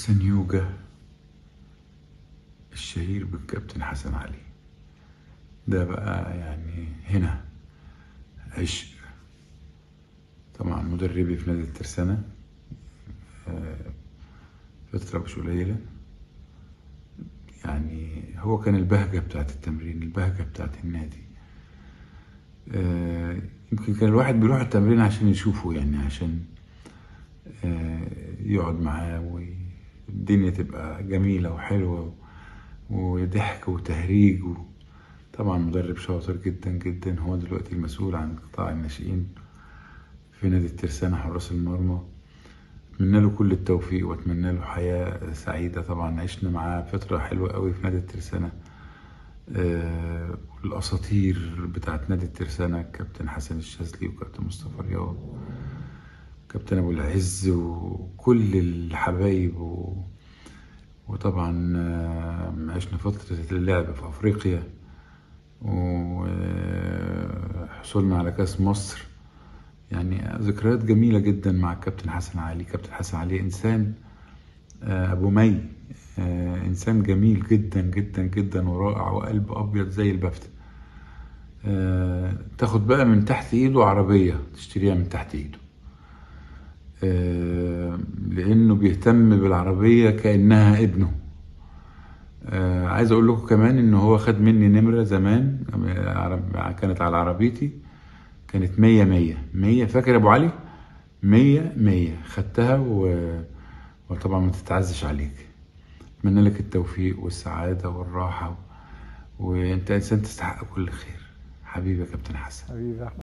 حسن يوجا الشهير بالكابتن حسن علي ده بقى يعني هنا عشق طبعا مدربي في نادي الترسانة آه، فترة مش قليلة يعني هو كان البهجة بتاعت التمرين البهجة بتاعت النادي آه، يمكن كان الواحد بيروح التمرين عشان يشوفه يعني عشان آه، يقعد معاه والدنيا تبقى جميلة وحلوة وضحك وتهريج و... طبعا مدرب شاطر جدا جدا هو دلوقتي المسؤول عن قطاع الناشئين في نادي الترسانة حراس المرمى اتمنى له كل التوفيق واتمنى له حياة سعيدة طبعا عشنا معاه فترة حلوة قوي في نادي الترسانة آه، الأساطير بتاعت نادي الترسانة كابتن حسن الشاذلي وكابتن مصطفى رياض كابتن أبو العز وكل الحبايب و... وطبعا آه، عشنا فترة اللعب في أفريقيا وحصلنا على كأس مصر يعني ذكريات جميلة جدا مع الكابتن حسن علي كابتن حسن علي إنسان آه، أبو مي آه، إنسان جميل جدا جدا جدا ورائع وقلب أبيض زي البفتة آه، تاخد بقى من تحت إيده عربية تشتريها من تحت إيده آه، لأنه بيهتم بالعربية كأنها ابنه آه، عايز أقول لكم كمان إن هو خد مني نمرة زمان آه، عرب- كانت على عربيتي كانت مية مية مية فاكر يا أبو علي مية مية خدتها و... وطبعا ما تتعزش عليك أتمنى لك التوفيق والسعادة والراحة و... وأنت إنسان تستحق كل خير حبيبي يا كابتن حسن حبيبي احمد